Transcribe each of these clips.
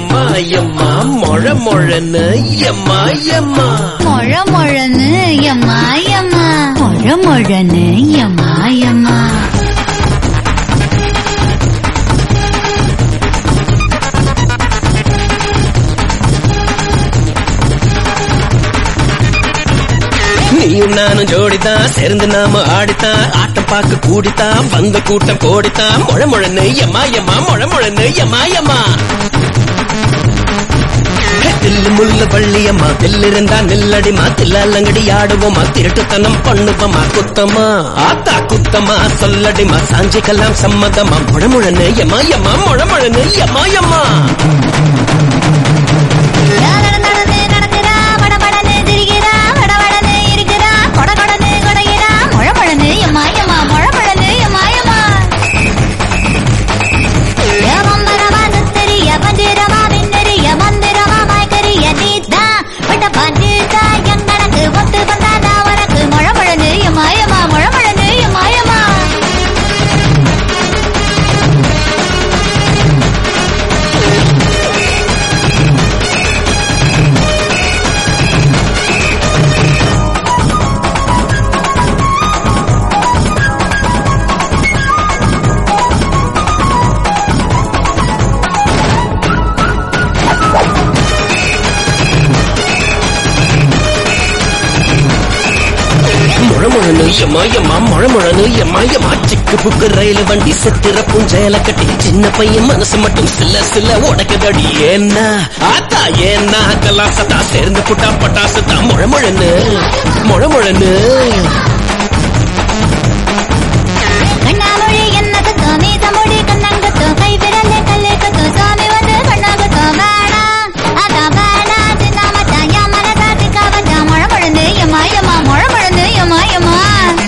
எம்மா எம்மா மொழ மொழன்னு எம்மா எம்மா மொழ மொழன்னு எம்மா எம்மா மொழ மொழன்னு எம்மா எம்மா நீயும் நானும் ஜோடிதான் சேர்ந்து நாம ஆடித்தான் ஆட்டம் பார்க்க கூடித்தான் வந்த கூட்டம் கோடித்தான் மொழ மொழன்னு எம்மா எம்மா மொழ மொழன்னு எம்மா எம்மா தில்லு முள்ளு பள்ளியம்மா தில்லிருந்தா நில்லடிமா தில்லாலங்கடி ஆடுவோமா திருட்டுத்தனம் பண்ணுவோமா குத்தமா ஆத்தா குத்தமா சொல்லடிமா சாஞ்சிக்கலாம் சம்மதமா முழமுழன்னு எம்மா எம்மா முழமுழன்னு எம்மா எம்மா நடந்து நடக்கிறா படபடன்னு திரிகிறா வடவடன்னு இருக்கிறா கொடகொடன்னு கொடைகிறா மொழ மொழன்னு எம்மா எம்மா மொழ மொழன்னு எம்மா எம்மா ஏவம்பரமா நித்தரிய பஞ்சிரமா விண்ணறிய மந்திரமா மயக்கரிய நீத்தா விட்ட பஞ்சிதா எங்கனக்கு ஒத்து வந்தாதா உனக்கு மொழ மொழன்னு எம்மா எம்மா மொழ மொழன்னு எம்மா எம்மா முழமுழனு எம்மா எம்மா முழமுழனு எம்மா எம்மா சிக்கு புக்கு ரயில் வண்டி சித்திர புஞ்சையில கட்டி சின்ன பையன் மனசு மட்டும் சில்ல சில்ல உடைக்குதடி ஏன்னா ஆத்தா ஏன்னா கலாசத்தா சேர்ந்து புட்டா பட்டாசு தான் முழமுழனு முழமுழனு கண்ணாமொழி என்னகத்தோ மீசமொழி கண்ணங்கத்தோ கை விரலே கல்லேக்கத்தோ சாமி வந்து கண்ணாகத்தோ வேணா அதான் வேணா சின்ன மச்சான் என் மனதாட்டுக்கா வந்தா மொழ முழந்து எம்மா எம்மா மொழ முழந்து எம்மா எம்மா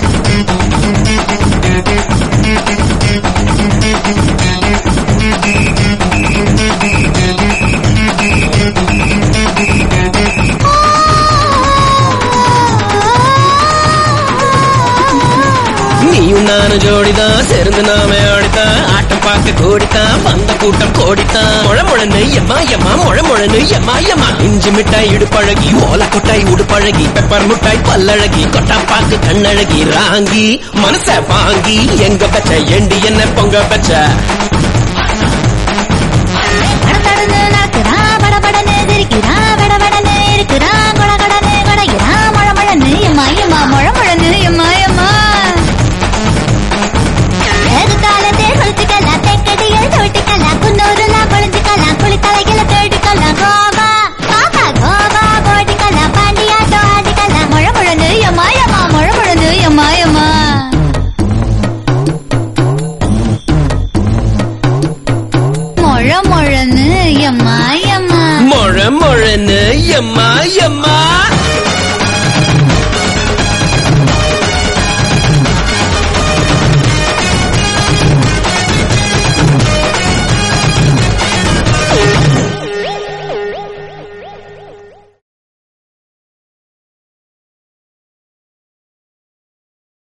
நீயும் நானும் ஜோடிதான் சேர்ந்து நாம ஆடித்தான் ஆட்டம் பார்க்க கோடித்தான் வந்த கூட்டம் கோடித்தான் முழமுழனு எம்மா எம்மா முழமுழனு எம்மா எம்மா இஞ்சி மிட்டாய் இடுப்பழகி ஓல கொட்டாய் உடுப்பழகி பெப்பர் முட்டாய் பல்லழகி கொட்டா பாக்கு கண்ணழகி ராங்கி மனச வாங்கி எங்க பச்ச எண்டி என்ன பொங்க பச்ச கடத்தடன்னு நடக்கிறா படபடன்னு சிரிக்கிறா வடவடன்னு இருக்கிறா கொடகடன்னு கொடைகிறா மொழ முழன்னு எம்மா எம்மா மொழ முழன்னு எம்மா எம்மா எதுக்காலத்தே குளிச்சுக்கலாம் தெக்கடியில் தொட்டிக்கலாம் குன்னூருலாம் குளிச்சுக்கலாம் குளித்தலையில தேடிக்கலாம் கோவா காக்கா கோவா போட்டிக்கலாம் பாண்டியாட்டோ ஆடிக்கலாம் மொழ முழன்னு எம்மா எம்மா மொழ முழன்னு எம்மா எம்மா மொழ முழன்னு எம்மா எம்மா முழ முழனு எம்மா எம்மா